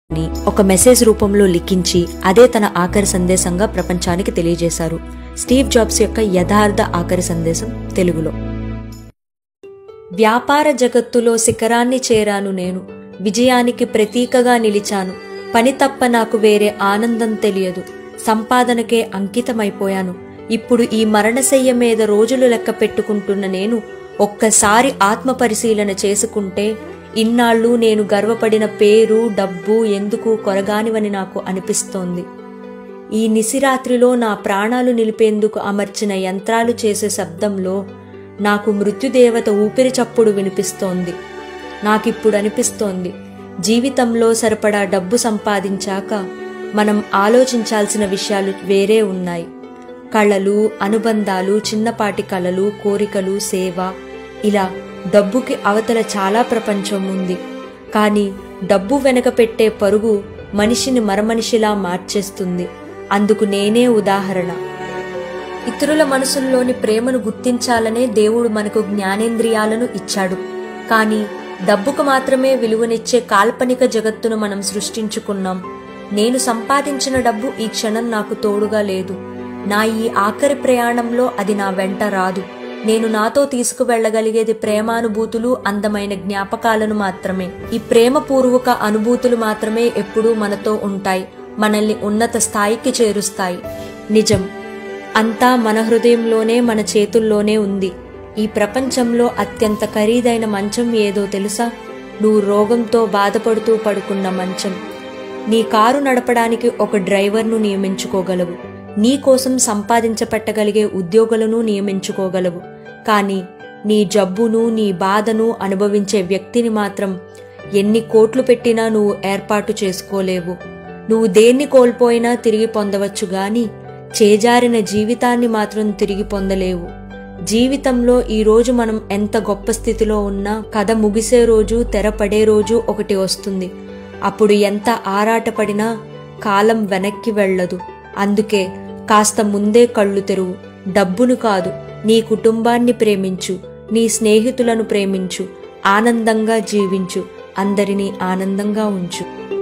ని ఒక మెసేజ్ రూపంలో లిఖించి అదే తన ఆఖరి సందేశంగా ప్రపంచానికి తెలియజేశారు స్టీవ్ జాబ్స్ యొక్క యథార్థ ఆఖరి సందేశం తెలుగులో వ్యాపార జగత్తులో శిఖరాన్ని చేరాను నేను విజయానికి ప్రతీకగా నిలిచాను పని తప్ప నాకు వేరే ఆనందం తెలియదు సంపాదనకే అంకితమైపోయాను ఇప్పుడు ఈ మరణశయ్య మీద రోజులు లెక్క పెట్టుకుంటున్న నేను ఒక్కసారి ఆత్మ పరిశీలన చేసుకుంటే ఇన్నాళ్ళు నేను గర్వపడిన పేరు డబ్బు ఎందుకు కొరగానివని నాకు అనిపిస్తోంది ఈ నిసిరాత్రిలో నా ప్రాణాలు నిలిపేందుకు అమర్చిన యంత్రాలు చేసే శబ్దంలో నాకు మృత్యుదేవత ఊపిరి చప్పుడు వినిపిస్తోంది నాకిప్పుడు అనిపిస్తోంది జీవితంలో సరిపడా డబ్బు సంపాదించాక మనం ఆలోచించాల్సిన విషయాలు వేరే ఉన్నాయి కళలు అనుబంధాలు చిన్నపాటి కళలు కోరికలు సేవ ఇలా డబ్బుకి అవతల చాలా ప్రపంచం ఉంది కానీ డబ్బు వెనక పెట్టే పరుగు మనిషిని మరమనిషిలా మార్చేస్తుంది అందుకు నేనే ఉదాహరణ ఇతరుల మనసుల్లోని ప్రేమను గుర్తించాలనే దేవుడు మనకు జ్ఞానేంద్రియాలను ఇచ్చాడు కానీ డబ్బుకు మాత్రమే విలువనిచ్చే కాల్పనిక జగత్తును మనం సృష్టించుకున్నాం నేను సంపాదించిన డబ్బు ఈ క్షణం నాకు తోడుగా లేదు నా ఈ ఆఖరి ప్రయాణంలో అది నా వెంట రాదు నేను నాతో తీసుకువెళ్లగలిగేది ప్రేమానుభూతులు అందమైన జ్ఞాపకాలను మాత్రమే ఈ ప్రేమపూర్వక అనుభూతులు మాత్రమే ఎప్పుడూ మనతో ఉంటాయి మనల్ని ఉన్నత స్థాయికి చేరుస్తాయి నిజం అంతా మన హృదయంలోనే మన చేతుల్లోనే ఉంది ఈ ప్రపంచంలో అత్యంత ఖరీదైన మంచం ఏదో తెలుసా నువ్వు రోగంతో బాధపడుతూ పడుకున్న మంచం నీ కారు నడపడానికి ఒక డ్రైవర్ను నియమించుకోగలవు నీ కోసం సంపాదించపెట్టగలిగే ఉద్యోగులను నియమించుకోగలవు కానీ నీ జబ్బును నీ బాధను అనుభవించే వ్యక్తిని మాత్రం ఎన్ని కోట్లు పెట్టినా నువ్వు ఏర్పాటు చేసుకోలేవు నువ్వు దేన్ని కోల్పోయినా తిరిగి పొందవచ్చు గాని చేజారిన జీవితాన్ని మాత్రం తిరిగి పొందలేవు జీవితంలో ఈ రోజు మనం ఎంత గొప్ప స్థితిలో ఉన్నా కథ ముగిసే రోజు తెరపడే రోజు ఒకటి వస్తుంది అప్పుడు ఎంత ఆరాటపడినా కాలం వెనక్కి వెళ్ళదు అందుకే కాస్త ముందే కళ్ళు తెరువు డబ్బును కాదు నీ కుటుంబాన్ని ప్రేమించు నీ స్నేహితులను ప్రేమించు ఆనందంగా జీవించు అందరినీ ఆనందంగా ఉంచు